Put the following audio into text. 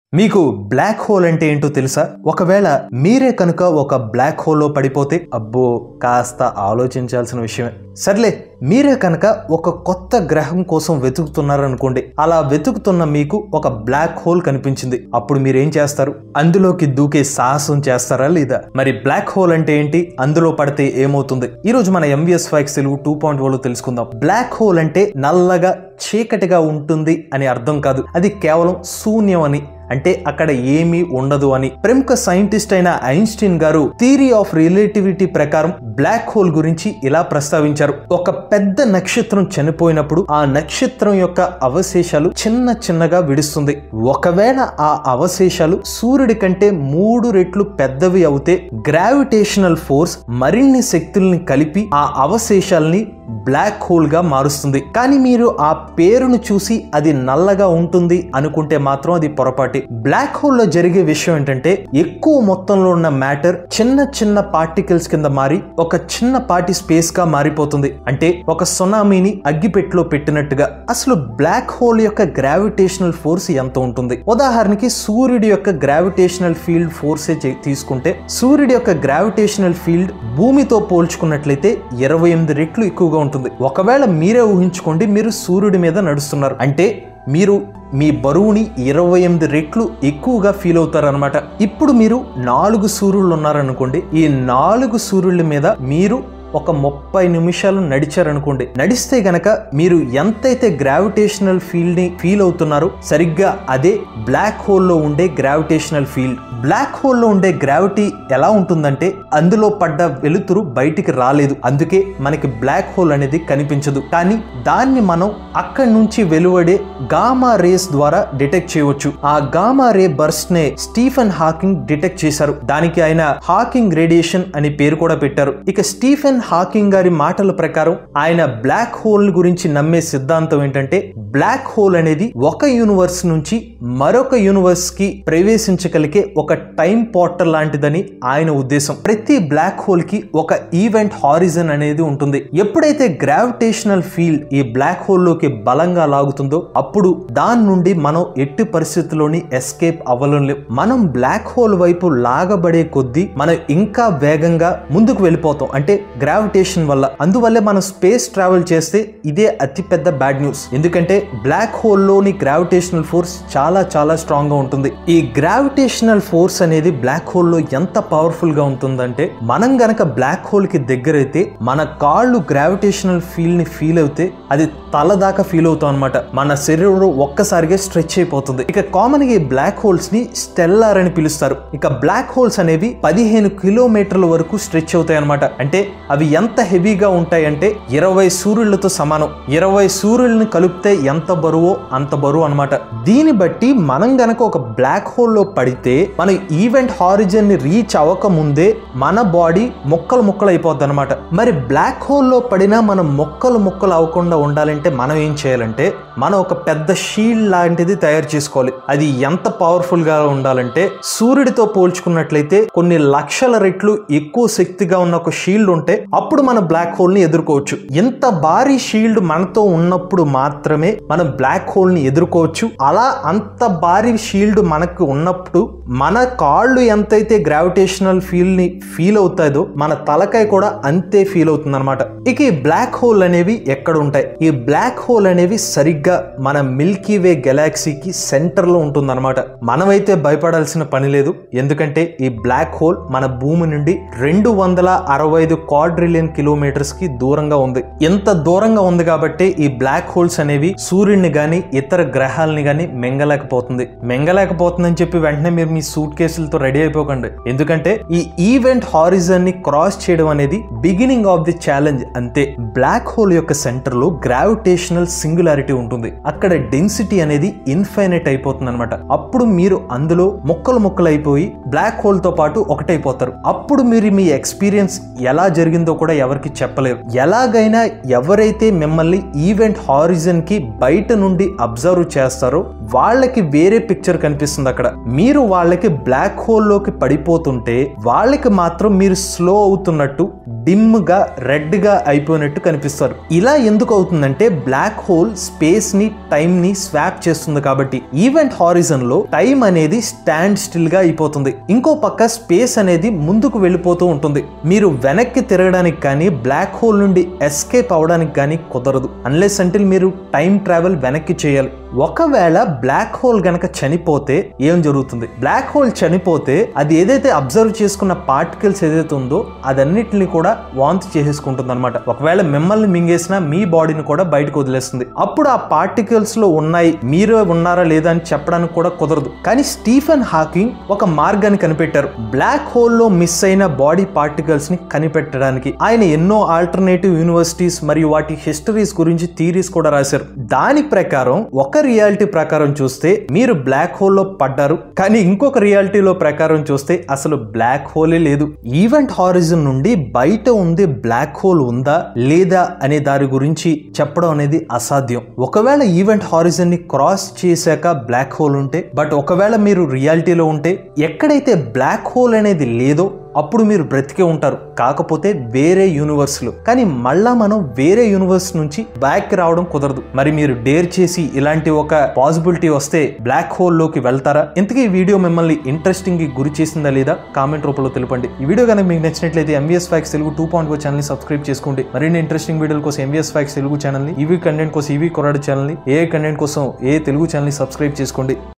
మీకు black hole అంటే ఏంటో తెలుసా ఒకవేళ మీరే కనుక ఒక బ్లాక్ హోల్లో పడిపోతే అబ్బో కాస్త ఆలోచించాల్సిన విషయమే సర్లే మీరే కనుక ఒక కొత్త గ్రహం కోసం వెతుకుతున్నారనుకోండి అలా వెతుకుతున్న మీకు ఒక బ్లాక్ హోల్ కనిపించింది అప్పుడు మీరేం చేస్తారు అందులోకి దూకే సాహసం చేస్తారా లేదా మరి బ్లాక్ హోల్ అంటే ఏంటి అందులో పడితే ఏమవుతుంది ఈ రోజు మన MVS facts Telugu two point ఓలో తెలుసుకుందాం బ్లాక్ హోల్ అంటే నల్లగా చీకటిగా ఉంటుంది అని అర్థం కాదు అది కేవలం శూన్యం అని అంటే అక్కడ ఏమీ ఉండదు అని ప్రముఖ సైంటిస్ట్ అయిన ఐన్స్టీన్ గారు థియరీ ఆఫ్ రిలేటివిటీ ప్రకారం బ్లాక్ హోల్ గురించి ఇలా ప్రస్తావించారు ఒక పెద్ద నక్షత్రం చనిపోయినప్పుడు ఆ నక్షత్రం యొక్క అవశేషాలు చిన్న చిన్నగా విడుస్తుంది ఒకవేళ ఆ అవశేషాలు సూర్యుడి కంటే మూడు రెట్లు పెద్దవి అవుతే గ్రావిటేషనల్ ఫోర్స్ మరిన్ని శక్తుల్ని కలిపి ఆ అవశేషాల్ని బ్లాక్ హోల్ గా మారుస్తుంది కానీ మీరు ఆ పేరును చూసి అది నల్లగా ఉంటుంది అనుకుంటే మాత్రం అది పొరపాటి బ్లాక్ హోల్ లో జరిగే విషయం ఏంటంటే ఎక్కువ మొత్తంలో ఉన్న మ్యాటర్ చిన్న చిన్న పార్టికల్స్ కింద మారి ఒక చిన్న పార్టీ స్పేస్ గా మారిపోతుంది అంటే ఒక సునామీని అగ్గిపెట్టులో పెట్టినట్టుగా అసలు బ్లాక్ హోల్ యొక్క గ్రావిటేషనల్ ఫోర్స్ ఎంత ఉంటుంది ఉదాహరణకి సూర్యుడి యొక్క గ్రావిటేషనల్ ఫీల్డ్ ఫోర్సే తీసుకుంటే సూర్యుడి యొక్క గ్రావిటేషనల్ ఫీల్డ్ భూమితో పోల్చుకున్నట్లయితే ఇరవై ఎనిమిది రెట్లు ఎక్కువగా ఉంటుంది ఒకవేళ మీరే ఊహించుకోండి మీరు సూర్యుడి మీద నడుస్తున్నారు అంటే మీరు మీ బరువుని ఇరవై ఎనిమిది రెట్లు ఎక్కువగా ఫీల్ అవుతారనమాట ఇప్పుడు మీరు నాలుగు సూర్యులు ఉన్నారనుకోండి ఈ నాలుగు సూర్యుల మీద మీరు ఒక ముప్పై నిమిషాలు నడిచారనుకోండి నడిస్తే గనక మీరు ఎంతైతే గ్రావిటేషనల్ ఫీల్డ్ ని ఫీల్ అవుతున్నారో సరిగ్గా అదే బ్లాక్ హోల్లో ఉండే గ్రావిటేషనల్ ఫీల్డ్ బ్లాక్ హోల్లో ఉండే గ్రావిటీ ఎలా ఉంటుందంటే అందులో పడ్డ వెలుతురు బయటికి రాలేదు అందుకే మనకి బ్లాక్ హోల్ అనేది కనిపించదు కానీ దాన్ని మనం అక్కడి నుంచి వెలువడే గామా రేస్ ద్వారా డిటెక్ట్ చేయవచ్చు ఆ గామా రే బర్స్ట్ నే స్టీఫెన్ హాకింగ్ డిటెక్ట్ చేశారు దానికి ఆయన హాకింగ్ రేడియేషన్ అని పేరు కూడా పెట్టారు ఇక స్టీఫెన్ హాకింగ్ గారి మాటల ప్రకారం ఆయన బ్లాక్ హోల్ గురించి నమ్మే సిద్ధాంతం ఏంటంటే బ్లాక్ హోల్ అనేది ఒక యూనివర్స్ నుంచి మరొక యూనివర్స్ కి ప్రవేశించగలిగే ఒక టైం పోర్టల్ లాంటిదని ఆయన ఉద్దేశం ప్రతి బ్లాక్ హోల్ కి ఒక ఈవెంట్ హారిజన్ అనేది ఉంటుంది ఎప్పుడైతే గ్రావిటేషనల్ ఫీల్డ్ ఈ బ్లాక్ హోల్ లోకి బలంగా లాగుతుందో అప్పుడు దాని నుండి మనం ఎట్టి పరిస్థితుల్లోని ఎస్కేప్ అవ్వలేం మనం బ్లాక్ హోల్ వైపు లాగబడే కొద్దీ మనం ఇంకా వేగంగా ముందుకు వెళ్ళిపోతాం అంటే గ్రావిటేషన్ వల్ల అందువల్లే మనం స్పేస్ ట్రావెల్ చేస్తే ఇదే అతి పెద్ద బ్యాడ్ న్యూస్ ఎందుకంటే బ్లాక్ హోల్ లోని గ్రావిటేషనల్ ఫోర్స్ చాలా చాలా స్ట్రాంగ్ గా ఉంటుంది ఈ గ్రావిటేషనల్ ఫోర్స్ అనేది బ్లాక్ హోల్ లో ఎంత పవర్ఫుల్ గా ఉంటుందంటే మనం గనక బ్లాక్ హోల్ కి దగ్గరైతే మన కాళ్ళు గ్రావిటేషనల్ ఫీల్ ని ఫీల్ అవుతే అది తల దాకా ఫీల్ అవుతాం అనమాట మన శరీరం ఒక్కసారిగా స్ట్రెచ్ అయిపోతుంది ఇక కామన్ గా ఈ బ్లాక్ హోల్స్ ని స్టెల్లార్ అని పిలుస్తారు ఇక బ్లాక్ హోల్స్ అనేవి పదిహేను కిలోమీటర్ల వరకు స్ట్రెచ్ అవుతాయి అనమాట అంటే అవి ఎంత హెవీగా ఉంటాయంటే ఇరవై సూర్యులతో సమానం ఇరవై సూర్యుల్ని కలిపితే ఎంత బరువో అంత బరువు అనమాట దీన్ని బట్టి మనం గనక ఒక బ్లాక్ హోల్ లో పడితే మన ఈవెంట్ హారిజన్ ని రీచ్ అవ్వక ముందే మన బాడీ మొక్కలు మొక్కలు అయిపోద్ది అనమాట మరి బ్లాక్ హోల్ లో పడినా మనం మొక్కలు మొక్కలు అవ్వకుండా ఉండాలంటే మనం ఏం చేయాలంటే మనం ఒక పెద్ద షీల్డ్ లాంటిది తయారు చేసుకోవాలి అది ఎంత పవర్ఫుల్ గా ఉండాలంటే సూర్యుడితో పోల్చుకున్నట్లయితే కొన్ని లక్షల రెట్లు ఎక్కువ శక్తిగా ఉన్న ఒక షీల్డ్ ఉంటే అప్పుడు మన బ్లాక్ హోల్ ని ఎదుర్కోవచ్చు ఇంత భారీ షీల్డ్ మనతో ఉన్నప్పుడు మాత్రమే మనం బ్లాక్ హోల్ ని ఎదుర్కోవచ్చు అలా అంత భారీ షీల్డ్ మనకు ఉన్నప్పుడు మన కాళ్ళు ఎంతైతే గ్రావిటేషనల్ ఫీల్ ని ఫీల్ అవుతాయో మన తలకాయ కూడా అంతే ఫీల్ అవుతుంది అనమాట ఇక ఈ బ్లాక్ హోల్ అనేవి ఎక్కడ ఉంటాయి ఈ బ్లాక్ హోల్ అనేవి సరిగ్గా మన మిల్కీ వే గెలాక్సీకి సెంటర్ లో ఉంటుంది అనమాట మనమైతే భయపడాల్సిన పని లేదు ఎందుకంటే ఈ బ్లాక్ హోల్ మన భూమి నుండి రెండు వందల అరవై ఐదు క్వాడ్రిలియన్ కిలోమీటర్స్ కి దూరంగా ఉంది ఎంత దూరంగా ఉంది కాబట్టి ఈ బ్లాక్ హోల్స్ అనేవి సూర్యుడిని గాని ఇతర గ్రహాలని గాని మెంగలేకపోతుంది మెంగలేకపోతుందని చెప్పి వెంటనే మీరు మీ సూట్ కేసులతో రెడీ అయిపోకండి ఎందుకంటే ఈ ఈవెంట్ హారిజన్ ని క్రాస్ చేయడం అనేది బిగినింగ్ ఆఫ్ ది ఛాలెంజ్ అంతే బ్లాక్ హోల్ యొక్క సెంటర్ లో గ్రావిటేషనల్ సింగులారిటీ ఉంటుంది అక్కడ డెన్సిటీ అనేది ఇన్ఫైనైట్ అయిపోతుంది అనమాట అప్పుడు మీరు అందులో ముక్కలు ముక్కలు అయిపోయి బ్లాక్ హోల్ తో పాటు ఒకటైపోతారు అప్పుడు మీరు మీ ఎక్స్పీరియన్స్ ఎలా జరిగిందో ఏమైందో కూడా ఎవరికి చెప్పలేరు ఎలాగైనా ఎవరైతే మిమ్మల్ని ఈవెంట్ హారిజన్ కి బయట నుండి అబ్జర్వ్ చేస్తారో వాళ్ళకి వేరే పిక్చర్ కనిపిస్తుంది అక్కడ మీరు వాళ్ళకి బ్లాక్ హోల్ లోకి పడిపోతుంటే వాళ్ళకి మాత్రం మీరు స్లో అవుతున్నట్టు డిమ్ గా రెడ్ గా అయిపోయినట్టు కనిపిస్తారు ఇలా ఎందుకు అవుతుందంటే బ్లాక్ హోల్ స్పేస్ ని టైం ని స్వాప్ చేస్తుంది కాబట్టి ఈవెంట్ హారిజన్ లో టైం అనేది స్టాండ్ స్టిల్ గా అయిపోతుంది ఇంకో పక్క స్పేస్ అనేది ముందుకు వెళ్ళిపోతూ ఉంటుంది మీరు వెనక్కి తిరగడానికి కానీ బ్లాక్ హోల్ నుండి ఎస్కేప్ అవడానికి కానీ కుదరదు అన్లెస్ అంటిల్ మీరు టైం ట్రావెల్ వెనక్కి చేయాలి ఒకవేళ బ్లాక్ హోల్ గనక చనిపోతే ఏం జరుగుతుంది బ్లాక్ హోల్ చనిపోతే అది ఏదైతే అబ్జర్వ్ చేసుకున్న పార్టికల్స్ ఏదైతే ఉందో అదన్నిటిని కూడా వాంతి చేసేసుకుంటుంది అనమాట ఒకవేళ మిమ్మల్ని మింగేసినా మీ బాడీని కూడా బయటకు వదిలేస్తుంది అప్పుడు ఆ పార్టికల్స్ లో ఉన్నాయి మీరే ఉన్నారా లేదా అని చెప్పడానికి కూడా కుదరదు కానీ స్టీఫెన్ హాకింగ్ ఒక మార్గాన్ని కనిపెట్టారు బ్లాక్ హోల్ లో మిస్ అయిన బాడీ పార్టికల్స్ ని కనిపెట్టడానికి ఆయన ఎన్నో ఆల్టర్నేటివ్ యూనివర్సిటీస్ మరియు వాటి హిస్టరీస్ గురించి థీరీస్ కూడా రాశారు దాని ప్రకారం ఒక రియాలిటీ ప్రకారం చూస్తే మీరు బ్లాక్ హోల్ లో పడ్డారు కానీ ఇంకొక రియాలిటీలో ప్రకారం చూస్తే అసలు బ్లాక్ హోలే లేదు ఈవెంట్ హారిజన్ నుండి బయట ఉంది బ్లాక్ హోల్ ఉందా లేదా అనే దాని గురించి చెప్పడం అనేది అసాధ్యం ఒకవేళ ఈవెంట్ హారిజన్ ని క్రాస్ చేశాక బ్లాక్ హోల్ ఉంటే బట్ ఒకవేళ మీరు రియాలిటీలో ఉంటే ఎక్కడైతే బ్లాక్ హోల్ అనేది లేదో అప్పుడు మీరు బ్రతికే ఉంటారు కాకపోతే వేరే యూనివర్స్ లో కానీ మళ్ళా మనం వేరే యూనివర్స్ నుంచి బ్యాక్ రావడం కుదరదు మరి మీరు డేర్ చేసి ఇలాంటి ఒక పాసిబిలిటీ వస్తే బ్లాక్ హోల్ లోకి వెళ్తారా ఇంతకీ ఈ వీడియో మిమ్మల్ని ఇంట్రెస్టింగ్ కి గురి చేసిందా లేదా కామెంట్ రూపంలో తెలపండి ఈ వీడియో కనుక మీకు నచ్చినట్లయితే MVS facts Telugu two point O channel subscribe చేసుకోండి మరిన్ని ఇంట్రెస్టింగ్ వీడియోల కోసం ఎంవీఎస్ ఫ్యాక్స్ తెలుగు ఛానల్ ని ఈవీ కంటెంట్ కోసం ఈవీ కొరాడు ఛానల్ ని ఏ కంటెంట్ కోసం ఏ తెలుగు ఛానల్ ని సబ్స్క్రైబ్ చేసుకోండి